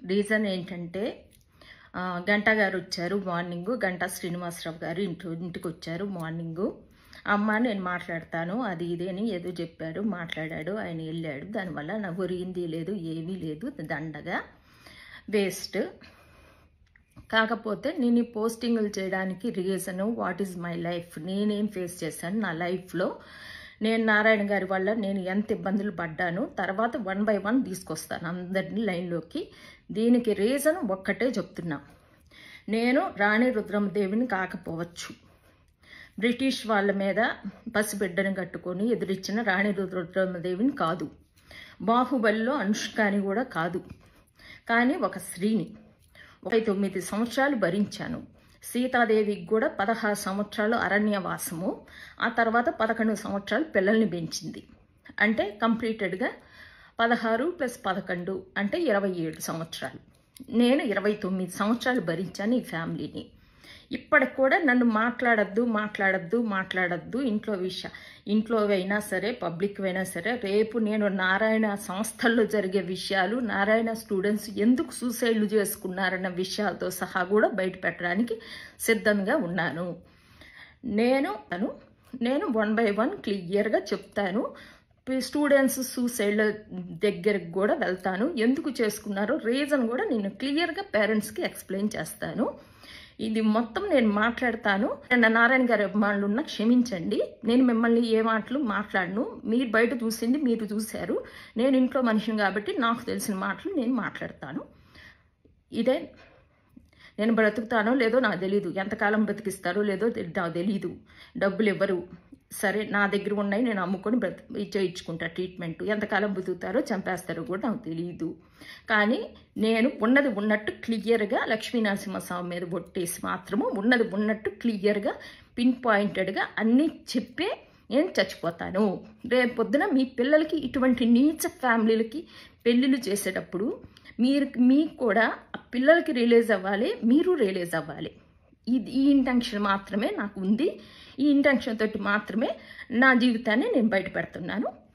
reason ఏంటంటే ఆ, గంట గారు వచ్చారు మార్నింగ్ గంట శ్రీనివాసరావు గారు ఇంటి ఇంటికి వచ్చారు మార్నింగు అమ్మ నేను మాట్లాడతాను అది ఇదేని ఏదో చెప్పాడు మాట్లాడాడు ఆయన వెళ్ళాడు దానివల్ల నాకు ఒరిగింది లేదు ఏమీ లేదు దండగా వేస్ట్ కాకపోతే నేను ఈ పోస్టింగులు చేయడానికి reason what is my life నేనేం ఫేస్ చేశాను నా లైఫ్లో నేను నారాయణ గారి వల్ల నేను ఎంత ఇబ్బందులు పడ్డాను తర్వాత వన్ బై వన్ తీసుకొస్తాను అందరినీ లైన్లోకి దీనికి రీజన్ ఒక్కటే చెప్తున్నా నేను రాణి రుద్రమదేవిని కాకపోవచ్చు బ్రిటిష్ వాళ్ళ మీద పసిబిడ్డను కట్టుకొని ఎదురిచ్చిన రాణి రుద్రమదేవిని కాదు బాహుబలిలో అనుష్కాని కూడా కాదు కానీ ఒక స్త్రీని ఒక తొమ్మిది సంవత్సరాలు భరించాను సీతాదేవికి కూడా పదహారు సంవత్సరాలు అరణ్యవాసము ఆ తర్వాత పదకొండు సంవత్సరాలు పిల్లల్ని పెంచింది అంటే కంప్లీటెడ్గా పదహారు ప్లస్ పదకొండు అంటే ఇరవై ఏడు సంవత్సరాలు నేను ఇరవై తొమ్మిది సంవత్సరాలు భరించాను ఈ ఫ్యామిలీని ఇప్పటికి కూడా నన్ను మాట్లాడద్దు మాట్లాడద్దు మాట్లాడద్దు ఇంట్లో విషయ ఇంట్లో అయినా సరే పబ్లిక్ అయినా సరే రేపు నేను నారాయణ సంస్థల్లో జరిగే విషయాలు నారాయణ స్టూడెంట్స్ ఎందుకు సూసైడ్లు చేసుకున్నారన్న విషయాలతో సహా కూడా బయట పెట్టడానికి సిద్ధంగా ఉన్నాను నేను అను నేను వన్ బై వన్ క్లియర్గా చెప్తాను స్టూడెంట్స్ సూసైడ్ల దగ్గరికి కూడా వెళ్తాను ఎందుకు చేసుకున్నారో రీజన్ కూడా నేను క్లియర్గా పేరెంట్స్కి ఎక్స్ప్లెయిన్ చేస్తాను ఇది మొత్తం నేను మాట్లాడతాను నా నారాయణ గారి అభిమానులు ఉన్న క్షమించండి నేను మిమ్మల్ని ఏ మాటలు మాట్లాడను మీరు బయట చూసింది మీరు చూశారు నేను ఇంట్లో మనిషిని కాబట్టి నాకు తెలిసిన మాటలు నేను మాట్లాడతాను ఇదే నేను బ్రతుకుతానో లేదో నాకు తెలియదు ఎంతకాలం బ్రతికిస్తారో లేదో తెలి- నాకు తెలియదు డబ్బులు ఇవ్వరు సరే నా దగ్గర ఉన్నాయి నేను అమ్ముకొని బ్రతి చేయించుకుంటా ట్రీట్మెంట్ ఎంతకాలం బతుకుతారో చంపేస్తారో కూడా నాకు తెలియదు కానీ నేను ఉన్నది ఉన్నట్టు క్లియర్గా లక్ష్మీనరసింహస్వామి మీద ఒట్టేసి మాత్రము ఉన్నది ఉన్నట్టు క్లియర్గా పిన్ పాయింటెడ్గా అన్నీ చెప్పే నేను చచ్చిపోతాను రేపు పొద్దున మీ పిల్లలకి ఇటువంటి నీచ ఫ్యామిలీలకి పెళ్ళిళ్ళు చేసేటప్పుడు మీరు మీకు కూడా ఆ పిల్లలకి రిలీజ్ అవ్వాలి మీరు రిలీజ్ అవ్వాలి ఇది ఈ ఇంటెన్షన్ మాత్రమే నాకు ఉంది ఈ ఇంటెన్షన్ తోటి మాత్రమే నా జీవితాన్ని నేను బయట పెడుతున్నాను